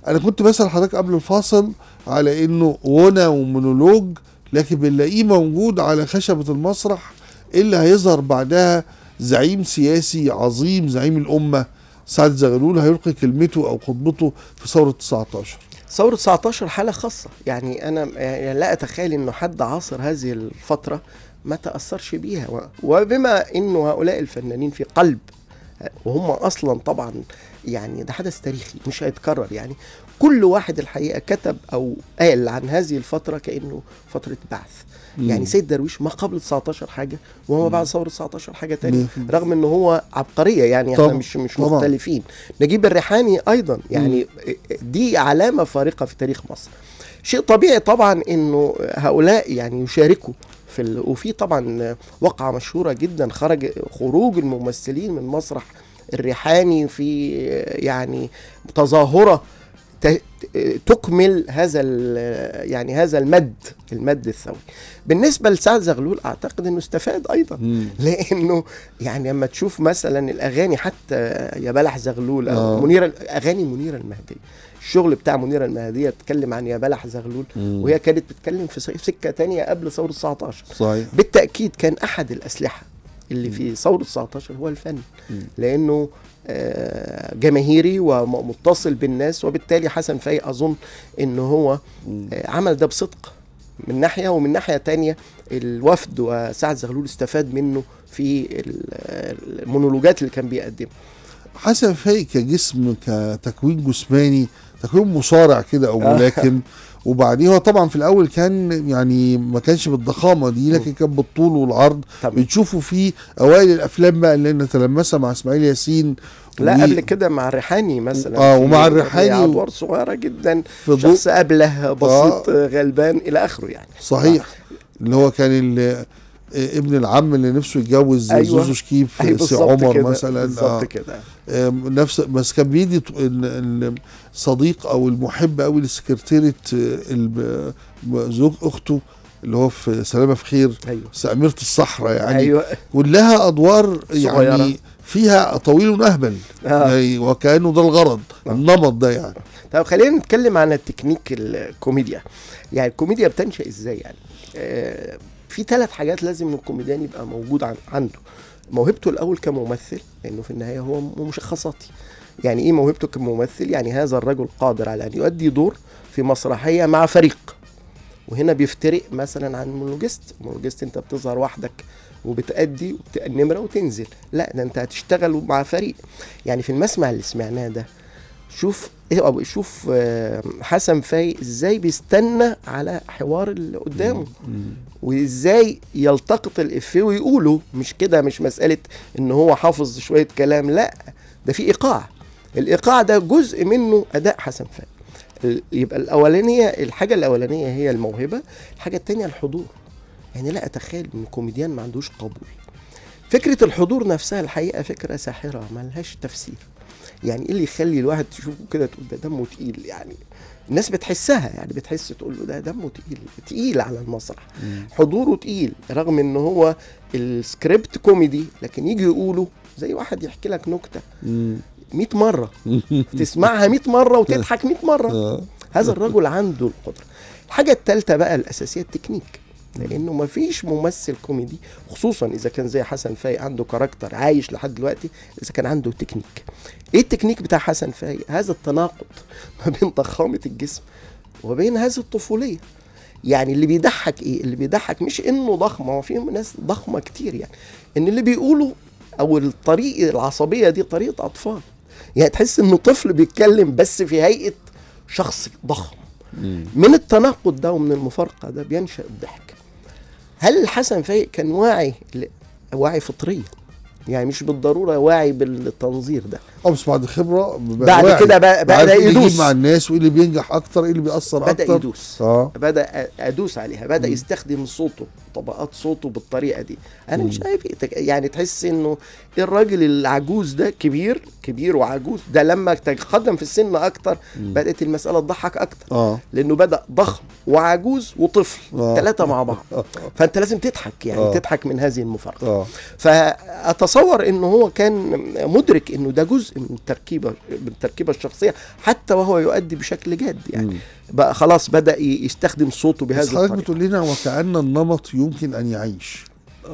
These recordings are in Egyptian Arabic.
انا كنت بسال حضرتك قبل الفاصل على انه غنى ومونولوج لكن بنلاقيه موجود على خشبه المسرح اللي هيظهر بعدها زعيم سياسي عظيم زعيم الامه سعد زغلول هيلقي كلمته او خطبته في ثوره 19 ثورة 19 حالة خاصة يعني أنا يعني لا أتخيل إنه حد عاصر هذه الفترة ما تأثرش بيها و- وبما إنه هؤلاء الفنانين في قلب وهم أصلا طبعا يعني ده حدث تاريخي مش هيتكرر يعني كل واحد الحقيقة كتب أو قال عن هذه الفترة كأنه فترة بعث يعني سيد درويش ما قبل 19 حاجة وما بعد ثورة 19 حاجة تانية مية في المية. رغم إنه هو عبقرية يعني احنا طبعا، مش مش طبعا. مختلفين نجيب الريحاني أيضا يعني دي علامة فارقة في تاريخ مصر شيء طبيعي طبعا انه هؤلاء يعني يشاركوا في ال... وفي طبعا وقعة مشهورة جدا خرج خروج الممثلين من مسرح الريحاني في يعني تظاهرة ت... تكمل هذا ال... يعني هذا المد المد الثوري بالنسبة لسعد زغلول اعتقد انه استفاد ايضا مم. لانه يعني لما تشوف مثلا الاغاني حتى يا بلح زغلول او آه. منيره اغاني منيره المهديه الشغل بتاع منيره المهديه اتكلم عن يا بلح زغلول مم. وهي كانت بتتكلم في س- سكه تانية قبل ثوره 19 صحيح بالتاكيد كان احد الاسلحه اللي في ثوره 19 هو الفن مم. لانه آه، جماهيري ومتصل بالناس وبالتالي حسن فايق اظن ان هو مم. آه، عمل ده بصدق من ناحيه ومن ناحيه تانية الوفد وسعد زغلول استفاد منه في ال- المونولوجات اللي كان بيقدمها حسن فايق كجسم كتكوين جسماني تكوين مصارع كده او آه. ملاكم وبعديه هو طبعا في الاول كان يعني ما كانش بالضخامه دي لكن كان بالطول والعرض طب بنشوفه في اوائل الافلام بقى اللي نتلمسها مع اسماعيل ياسين لا و- قبل كده مع الريحاني مثلا آه، في- ومع الريحاني و- ادوار صغيره جدا في ضوء شخص ابله بسيط آه. غلبان الى اخره يعني صحيح اللي هو كان ال- ابن العم اللي نفسه يتجوز أيوة. زوزو شكيب في أيوة سي بالظبط عمر كده، مثلا بالظبط آه. كده آم، نفس بس كان بيدي ط- ال- ال- الصديق او المحب قوي لسكرتيره آه، الب- زوج اخته اللي هو في سلامه في خير ايوه ساميره الصحراء يعني ايوه كلها ادوار صغيرة. يعني فيها طويل ونهبل آه. يعني وكانه ده الغرض آه. النمط ده يعني طب خلينا نتكلم عن التكنيك الكوميديا يعني الكوميديا بتنشا ازاي يعني آه في ثلاث حاجات لازم الكوميديان يبقى موجود عن عنده موهبته الاول كممثل لانه في النهايه هو مشخصاتي يعني ايه موهبته كممثل يعني هذا الرجل قادر على ان يؤدي دور في مسرحيه مع فريق وهنا بيفترق مثلا عن مونولوجيست مونولوجيست انت بتظهر وحدك وبتأدي وبتبقى نمرة وتنزل لا ده انت هتشتغل مع فريق يعني في المسمع اللي سمعناه ده شوف إيه أو شوف آه، حسن فايق ازاي بيستنى على حوار اللي قدامه وازاي يلتقط الافيه ويقوله مش كده مش مساله ان هو حافظ شويه كلام لا ده في ايقاع الايقاع ده جزء منه اداء حسن فايق ال- يبقى الاولانيه الحاجه الاولانيه هي الموهبه الحاجه الثانيه الحضور يعني لا اتخيل ان كوميديان ما عندوش قبول فكره الحضور نفسها الحقيقه فكره ساحره ما لهاش تفسير يعني ايه اللي يخلي الواحد تشوفه كده تقول ده دمه تقيل يعني الناس بتحسها يعني بتحس تقول له ده دمه تقيل تقيل على المسرح حضوره تقيل رغم ان هو السكريبت كوميدي لكن يجي يقوله زي واحد يحكي لك نكته 100 مره تسمعها 100 مره وتضحك 100 مره آه. هذا الرجل عنده القدره الحاجه الثالثه بقى الاساسيه التكنيك لانه ما فيش ممثل كوميدي خصوصا اذا كان زي حسن فايق عنده كاركتر عايش لحد دلوقتي اذا كان عنده تكنيك ايه التكنيك بتاع حسن فايق هذا التناقض ما بين ضخامه الجسم وبين هذه الطفوليه يعني اللي بيضحك ايه اللي بيضحك مش انه ضخم هو في ناس ضخمه كتير يعني ان اللي بيقولوا او الطريقه العصبيه دي طريقه اطفال يعني تحس انه طفل بيتكلم بس في هيئه شخص ضخم من التناقض ده ومن المفارقه ده بينشا الضحك هل الحسن فايق كان واعي ل- واعي فطريا يعني مش بالضروره واعي بالتنظير ده اه بس بعد خبره بقى بعد واعي. كده بقى- بقى عارف ده إيه اللي يدوس. يجيب مع الناس وايه اللي بينجح اكتر ايه اللي بيأثر بدا اكتر يدوس اه بدا أ- ادوس عليها بدا يستخدم صوته طبقات صوته بالطريقه دي انا مش شايف إيه تك- يعني تحس انه الراجل العجوز ده كبير كبير وعجوز ده لما تقدم في السن اكتر بدات المساله تضحك اكتر اه لانه بدا ضخم وعجوز وطفل آه. ثلاثه مع بعض فانت لازم تضحك يعني آه. تضحك من هذه المفارقه اه فاتصور انه هو كان مدرك انه ده جزء جزء من التركيبه من التركيبه الشخصيه حتى وهو يؤدي بشكل جاد يعني مم. بقى خلاص بدا ي- يستخدم صوته بس بهذه حضرتك الطريقه بتقول لنا وكأن النمط يمكن أن يعيش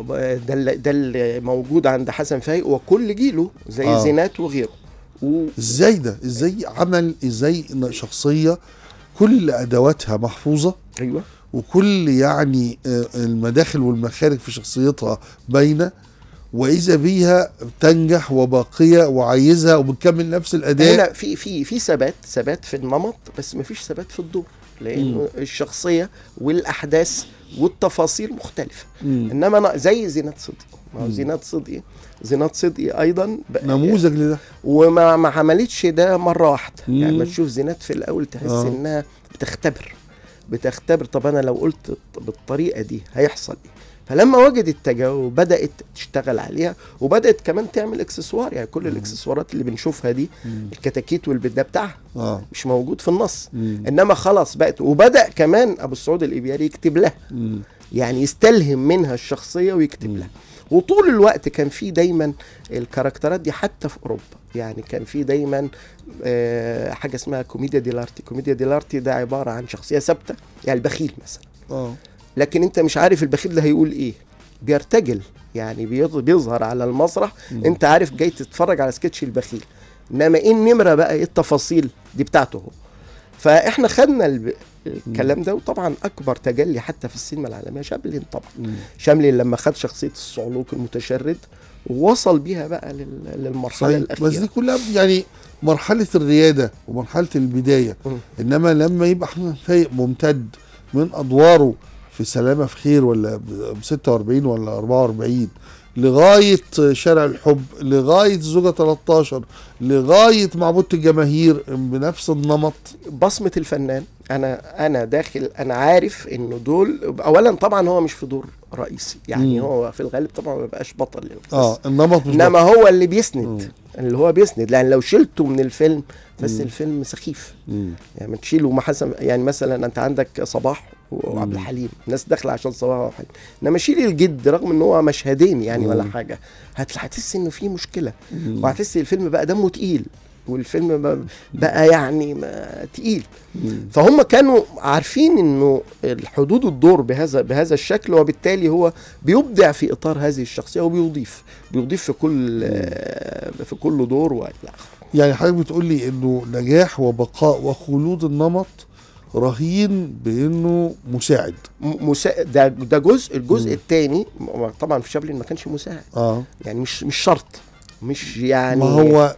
ده اللي ده اللي موجود عند حسن فايق وكل جيله زي آه. آه. زينات وغيره و... ازاي ده ازاي عمل ازاي إن شخصية كل أدواتها محفوظة ايوه وكل يعني آه، المداخل والمخارج في شخصيتها باينة وإذا بيها تنجح وباقية وعايزها وبتكمل نفس الأداء هنا في في في ثبات ثبات في النمط بس ما فيش ثبات في الدور لانه الشخصيه والاحداث والتفاصيل مختلفه مم. انما أنا زي زينات صدقي ما هو مم. زينات صدقي زينات صدقي ايضا ب- نموذج لده وما ما عملتش ده مره واحده مم. يعني ما تشوف زينات في الاول تحس آه. انها بتختبر بتختبر طب انا لو قلت بالطريقه دي هيحصل ايه فلما وجدت تجاوب بدات تشتغل عليها وبدات كمان تعمل اكسسوار يعني كل الاكسسوارات اللي بنشوفها دي مم. الكتاكيت والبيت ده بتاعها اه مش موجود في النص مم. انما خلاص بقت وبدا كمان ابو السعود الابياري يكتب لها مم. يعني يستلهم منها الشخصيه ويكتب مم. لها وطول الوقت كان في دايما الكاركترات دي حتى في اوروبا يعني كان في دايما آه، حاجه اسمها كوميديا ديلارتي كوميديا ديلارتي ده عباره عن شخصيه ثابته يعني البخيل مثلا اه لكن انت مش عارف البخيل ده هيقول ايه بيرتجل يعني بيظ- بيظهر على المسرح مم. انت عارف جاي تتفرج على سكتش البخيل انما ايه النمره بقى ايه التفاصيل دي بتاعته هو فاحنا خدنا الب... الكلام ده وطبعا اكبر تجلي حتى في السينما العالميه شابلين طبعا مم. شاملين لما خد شخصيه الصعلوك المتشرد ووصل بيها بقى لل... للمرحله صحيح الاخيره بس دي كلها يعني مرحلة الريادة ومرحلة البداية مم. إنما لما يبقى أحمد فايق ممتد من أدواره في سلامة في خير ولا ب 46 ولا 44 لغاية شارع الحب لغاية زوجة 13 لغاية معبودة الجماهير بنفس النمط بصمه الفنان انا انا داخل انا عارف انه دول اولا طبعا هو مش في دور رئيسي يعني مم. هو في الغالب طبعا ما بيبقاش بطل للقصة. اه النمط مش انما هو اللي مم. بيسند اللي هو بيسند لان لو شلته من الفيلم بس مم. الفيلم سخيف مم. يعني ما تشيله ما حسن يعني مثلا انت عندك صباح وعبد مم. الحليم الناس داخله عشان صباح وعبد الحليم انما شيل الجد رغم ان هو مشهدين يعني ولا مم. حاجه هت- هتحس انه في مشكله مم. وهتحس الفيلم بقى دمه تقيل والفيلم بقى- بقى يعني ما- تقيل مم. فهم كانوا عارفين انه الحدود الدور بهذا بهذا الشكل وبالتالي هو بيبدع في اطار هذه الشخصيه وبيضيف بيضيف في كل في كل دور والى اخره يعني حضرتك بتقول لي انه نجاح وبقاء وخلود النمط رهين بانه مساعد م- مسا... ده ده جزء الجزء مم. الثاني طبعا في شابلن ما كانش مساعد اه يعني مش مش شرط مش يعني ما هو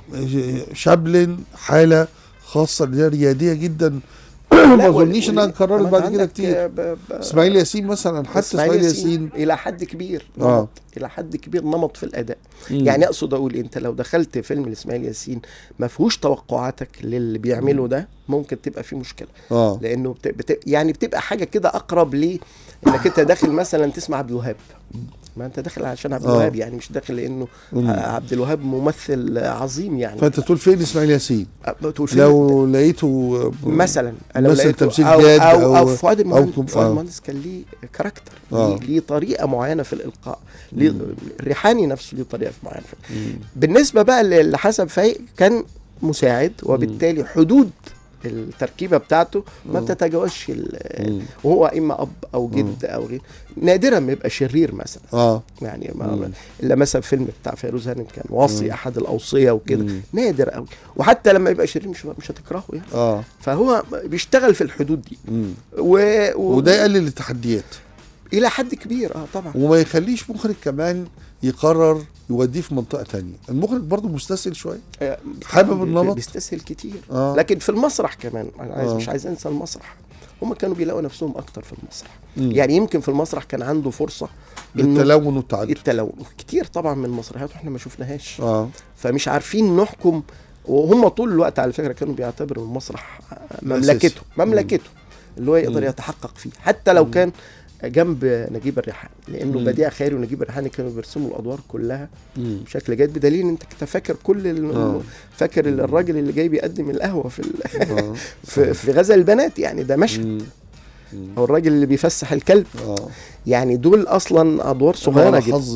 شابلن حاله خاصه اللي هي رياديه جدا ما لا، وال- اظنيش انها وال- اتكررت كمان بعد كده عندك كتير ب- ب- اسماعيل ياسين مثلا حتى اسماعيل ياسين الى حد كبير آه. نمط الى حد كبير نمط في الاداء مم. يعني اقصد اقول انت لو دخلت فيلم لاسماعيل ياسين ما فيهوش توقعاتك للي بيعمله ده ممكن تبقى فيه مشكله اه لانه بت... بت... يعني بتبقى حاجه كده اقرب ليه انك انت داخل مثلا تسمع عبد الوهاب ما انت داخل عشان عبد آه. الوهاب يعني مش داخل لانه مم. عبد الوهاب ممثل عظيم يعني فانت تقول فين اسماعيل ياسين تقول فيلم لو لقيته مثلا لو مثل لقيته تمثيل أو, جاد أو, أو, أو- فؤاد المهندس كم- فؤاد آه. المهندس كان ليه كاركتر آه. ليه, ليه طريقه معينه في الالقاء ليه مم. الريحاني نفسه ليه طريقه معينه في مم. بالنسبه بقى ل- لحسن فايق كان مساعد وبالتالي حدود التركيبه بتاعته ما مم. بتتجاوزش ال- مم. وهو اما اب او جد او غير نادرا ما يبقى شرير مثلا اه يعني مم. ما الا مثلا فيلم بتاع فيروز هانم كان واصي مم. احد الاوصيه وكده مم. نادر قوي وحتى لما يبقى شرير مش مش هتكرهه يعني اه فهو بيشتغل في الحدود دي مم. و... و... وده يقلل التحديات الى حد كبير اه طبعا وما يخليش مخرج كمان يقرر يوديه في منطقه تانية المخرج برضه مستسهل شويه آه، حابب بي- النمط؟ بيستسهل كتير اه لكن في المسرح كمان انا عايز آه. مش عايز انسى المسرح هم كانوا بيلاقوا نفسهم اكتر في المسرح مم. يعني يمكن في المسرح كان عنده فرصه انه للتلون والتعدد التلون كتير طبعا من المسرحيات واحنا ما شفناهاش اه فمش عارفين نحكم وهم طول الوقت على فكره كانوا بيعتبروا المسرح مملكته مملكته اللي هو يقدر مم. يتحقق فيه حتى لو مم. كان جنب نجيب الريحاني لانه مم. بديع خيري ونجيب الريحاني كانوا بيرسموا الادوار كلها مم. بشكل جيد بدليل ان انت كنت فاكر كل ال- آه. فاكر ال- الراجل اللي جاي بيقدم القهوه في ال- آه. في, في غزل البنات يعني ده مشهد مم. مم. او الراجل اللي بيفسح الكلب اه يعني دول اصلا ادوار أنا صغيره على جدا حظي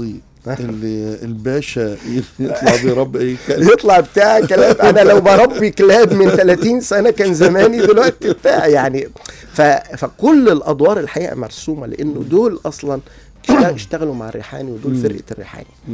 اللي الباشا يطلع بيربي اي كلب يطلع بتاع كلاب انا لو بربي كلاب من 30 سنه كان زماني دلوقتي بتاع يعني ف... فكل الادوار الحقيقه مرسومه لانه دول اصلا اشتغلوا مع الريحاني ودول مم. فرقه الريحاني